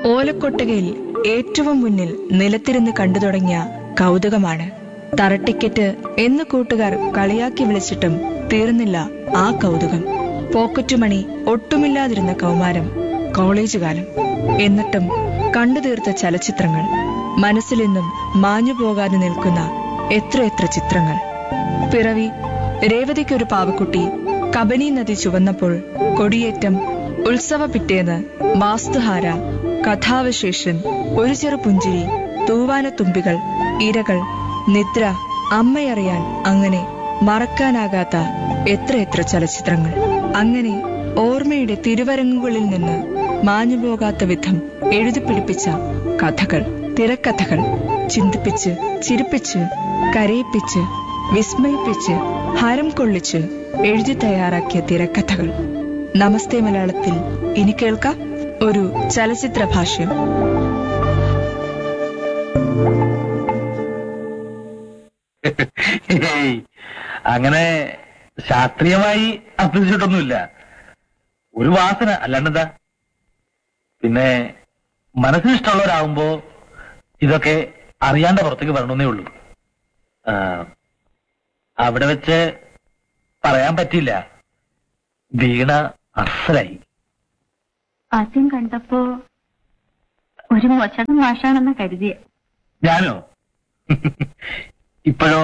ഓലക്കൊട്ടകയിൽ ഏറ്റവും മുന്നിൽ നിലത്തിരുന്ന് കണ്ടു തുടങ്ങിയ കൗതുകമാണ് തറട്ടിക്കറ്റ് എന്ന് കൂട്ടുകാർ കളിയാക്കി വിളിച്ചിട്ടും തീർന്നില്ല ആ കൗതുകം പോക്കറ്റുമണി ഒട്ടുമില്ലാതിരുന്ന കൗമാരം കോളേജ് കാലം എന്നിട്ടും കണ്ടു തീർത്ത ചലച്ചിത്രങ്ങൾ മനസ്സിലെന്നും മാഞ്ഞു പോകാതെ നിൽക്കുന്ന എത്രയെത്ര ചിത്രങ്ങൾ പിറവി രേവതിക്കൊരു പാവക്കുട്ടി കബനി നദി ചുവന്നപ്പോൾ കൊടിയേറ്റം ഉത്സവ പിറ്റേന്ന് വാസ്തുഹാര കഥാവശേഷൻ ഒരു ചെറു പുഞ്ചിരി തൂവാനത്തുമ്പികൾ ഇരകൾ നിദ്ര അമ്മയറിയാൻ അങ്ങനെ മറക്കാനാകാത്ത എത്രയെത്ര ചലച്ചിത്രങ്ങൾ അങ്ങനെ ഓർമ്മയുടെ തിരുവരങ്ങുകളിൽ നിന്ന് മാഞ്ഞുപോകാത്ത വിധം എഴുതിപ്പിടിപ്പിച്ച കഥകൾ തിരക്കഥകൾ ചിന്തിപ്പിച്ച് ചിരിപ്പിച്ച് കരയിപ്പിച്ച് വിസ്മയിപ്പിച്ച് ഹരം കൊള്ളിച്ച് എഴുതി തയ്യാറാക്കിയ തിരക്കഥകൾ നമസ്തേ മലയാളത്തിൽ ഇനി കേൾക്കാം ഒരു ചലച്ചിത്ര ഭാഷ്യം ഏയ്, അങ്ങനെ ശാസ്ത്രീയമായി അഭ്യസിച്ചിട്ടൊന്നുമില്ല ഒരു വാസന അല്ലാണ്ടെന്താ പിന്നെ മനസ്സിന് ഇഷ്ടമുള്ളവരാകുമ്പോ ഇതൊക്കെ അറിയാണ്ട് പുറത്തേക്ക് വരണമെന്നേ ഉള്ളൂ ആ, അവിടെ വെച്ച് പറയാൻ പറ്റില്ല വീണ അസലായി ആദ്യം കണ്ടപ്പോ ഒരു മോശം മാഷാണെന്ന് കരുതിയ ഞാനോ ഇപ്പോഴോ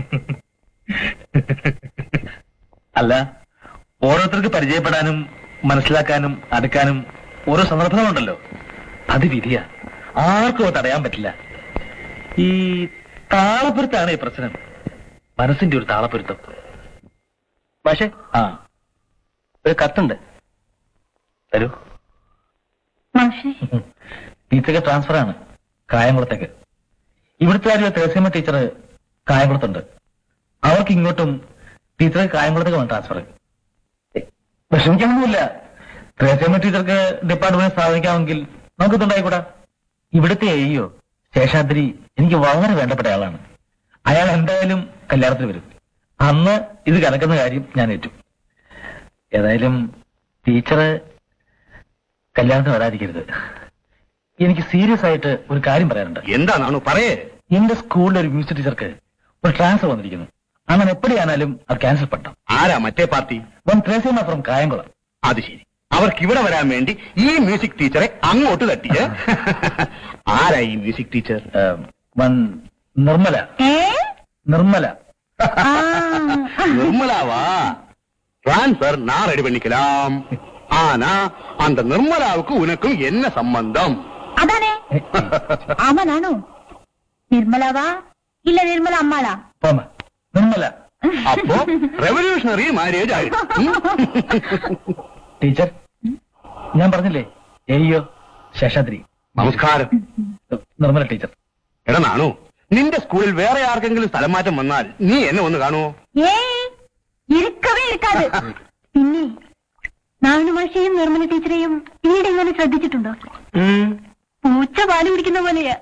അല്ല ഓരോരുത്തർക്ക് പരിചയപ്പെടാനും മനസ്സിലാക്കാനും അടുക്കാനും ഓരോ സന്ദർഭങ്ങളുണ്ടല്ലോ അത് വിധിയ ആർക്കും അത് തടയാൻ പറ്റില്ല ഈ താളപ്പൊരുത്താണ് ഈ പ്രശ്നം മനസ്സിന്റെ ഒരു താളപ്പൊരുത്തം പക്ഷേ ആ ഒരു കത്തുണ്ട് തരൂ മാഷേ ടീച്ചർക്ക് ട്രാൻസ്ഫർ ആണ് കായംകുളത്തേക്ക് ഇവിടുത്തെ ആര്യ തേസീമ ടീച്ചർ കായംകുളത്തുണ്ട് അവർക്ക് ഇങ്ങോട്ടും ടീച്ചർക്ക് കായംകുളത്തേക്ക് വേണം ട്രാൻസ്ഫർ വിഷമിക്കാനൊന്നുമില്ല ത്രേസ്യമ്മ ടീച്ചർക്ക് ഡിപ്പാർട്ട്മെന്റ് സ്ഥാപിക്കാമെങ്കിൽ നമുക്ക് ഇതുണ്ടായിക്കൂടാ ഇവിടുത്തെ അയ്യോ ശേഷാദ്രി എനിക്ക് വളരെ വേണ്ടപ്പെട്ട ആളാണ് അയാൾ എന്തായാലും കല്യാണത്തിന് വരും അന്ന് ഇത് കലക്കുന്ന കാര്യം ഞാൻ ഏറ്റു ഏതായാലും ടീച്ചറ് കല്യാണത്തിന് വരാതിരിക്കരുത് എനിക്ക് സീരിയസ് ആയിട്ട് ഒരു കാര്യം പറയാനുണ്ട് എന്താണാണോ പറയേ എന്റെ സ്കൂളിലെ ഒരു മ്യൂസിക് ടീച്ചർക്ക് ഒരു ട്രാൻസ്ഫർ വന്നിരിക്കുന്നു അങ്ങനെ എപ്പോഴാണാലും അത് ക്യാൻസൽ പറ്റാം ആരാ മറ്റേ party one Thresiamma from Kayamkulam അത് ശരി അവർക്ക് ഇവിടെ വരാൻ വേണ്ടി ഈ മ്യൂസിക് ടീച്ചറെ അങ്ങോട്ട് തട്ടിയേ ആരാ ഈ മ്യൂസിക് ടീച്ചർ വൺ നിർമ്മല ഏ നിർമ്മല ആ, நிர்மலாவா டிரான்ஸ்பர் நான் ரெடி பண்ணிக்கலாம் ஆனா அந்த நிர்மலாவுக்கு உனக்கும் என்ன சம்பந்தம் അതാണേ ആമനാണോ നിർമ്മലവാ ഇല്ല നിർമ്മല അമ്മാളാ പോമ നിർമ്മല அப்போ ரெவல்யூஷனറി മാരേജ് ആയിരുന്നു ടീച്ചർ ഞാൻ പറഞ്ഞില്ലേ ഏയ്യോ ശേഷാദ്രി നമസ്കാരം നിർമ്മല ടീച്ചർ എടാ നാണു നിന്റെ സ്കൂളിൽ വേറെ ആർക്കെങ്കിലും സ്ഥലം മാറ്റം വന്നാൽ നീ എന്നെ ഒന്ന് കാണുമോ ഏയ് ഇരിക്കവേ ഇരിക്കാതെ പിന്നെ നാണുമാഷയും നിർമ്മല ടീച്ചറെയും പിന്നീട് ഇങ്ങനെ ശ്രദ്ധിച്ചിട്ടുണ്ടോ പൂച്ച പാല് കുടിക്കുന്ന പോലെയാ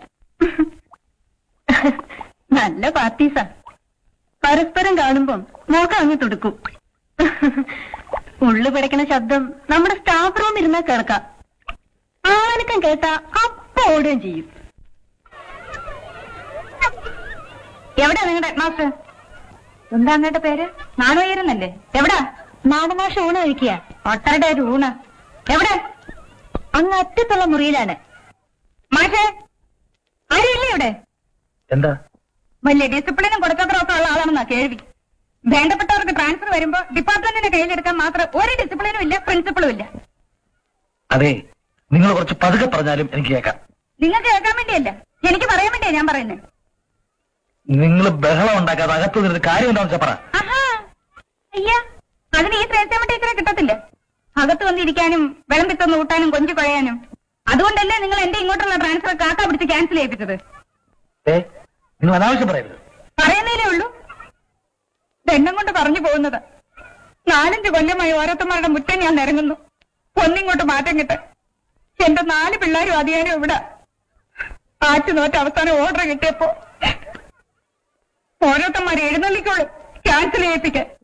നല്ല പാർട്ടീസാ പരസ്പരം കാണുമ്പം നോക്കം അങ്ങ് തുടുക്കും ഉള്ളു പിടയ്ക്കണ ശബ്ദം നമ്മുടെ സ്റ്റാഫ് റൂം ഇരുന്നാ കേൾക്കാം ആനക്കം കേട്ടാ അപ്പ ഓടുകയും ചെയ്യും എവിടെയാ നിങ്ങളുടെ മാസ്റ്റർ എന്താ അങ്ങയുടെ പേര് നാണുയരുന്നല്ലേ എവിടാ നാണുമാഷ ഊണ് കഴിക്കുക ഒട്ടരുടെ ഒരു ഊണ് എവിടെ അങ്ങ് അറ്റത്തുള്ള മുറിയിലാണ് മാഷേ ആരുമില്ലേ ഇവിടെ എന്താ വലിയ ഡിസിപ്ലിനും കൊടുക്കത്രൊക്കെ ഉള്ള ആളാണെന്നാ കേൾവി വേണ്ടപ്പെട്ടവർക്ക് ട്രാൻസ്ഫർ വരുമ്പോ ഡിപ്പാർട്ട്മെന്റിന്റെ കയ്യിലെടുക്കാൻ മാത്രം ഒരു ഡിസിപ്ലിനും ഇല്ല പ്രിൻസിപ്പളും ഇല്ല അതെ നിങ്ങൾ കുറച്ച് പതുക്കെ പറഞ്ഞാലും എനിക്ക് കേൾക്കാം നിങ്ങൾക്ക് കേൾക്കാൻ വേണ്ടിയല്ല എനിക്ക് പറയാൻ വേണ്ടിയാ ഞാൻ പറയുന്നത് നിങ്ങൾ ബഹളം ഉണ്ടാക്കാതെ അകത്ത് നിന്നിട്ട് കാര്യം എന്താണെന്ന് വെച്ചാ പറ ആഹാ അയ്യ അതിന് ഈ ത്രേസ്യാമ ടീച്ചറെ കിട്ടത്തില്ല അകത്ത് വന്നിരിക്കാനും വിളമ്പിത്തൊന്ന് കൂട്ടാനും കൊഞ്ചു കുഴയാനും അതുകൊണ്ടല്ലേ നിങ്ങൾ എന്റെ ഇങ്ങോട്ടുള്ള ട്രാൻസ്ഫർ കാക്ക പിടിച്ച് ക്യാൻസൽ ചെയ്യിപ്പിച്ചത് ഏ നിങ്ങൾ അനാവശ്യം പറയരുത് പറയുന്നതിലേ ഉള്ളൂ ദണ്ണം കൊണ്ട് പറഞ്ഞു പോകുന്നത് നാലഞ്ച് കൊല്ലമായി ഓരോരുത്തന്മാരുടെ മുറ്റം ഞാൻ നിരങ്ങുന്നു ഒന്നിങ്ങോട്ട് മാറ്റം കിട്ട് എന്റെ നാല് പിള്ളേരും അധികാരം ഇവിടെ ആറ്റു നോറ്റ് അവസാനം ഓർഡർ കിട്ടിയപ്പോ ഓരോരുത്തന്മാരെ എഴുന്നള്ളിക്കോളും ക്യാൻസൽ ചെയ്യിപ്പിക്കാൻ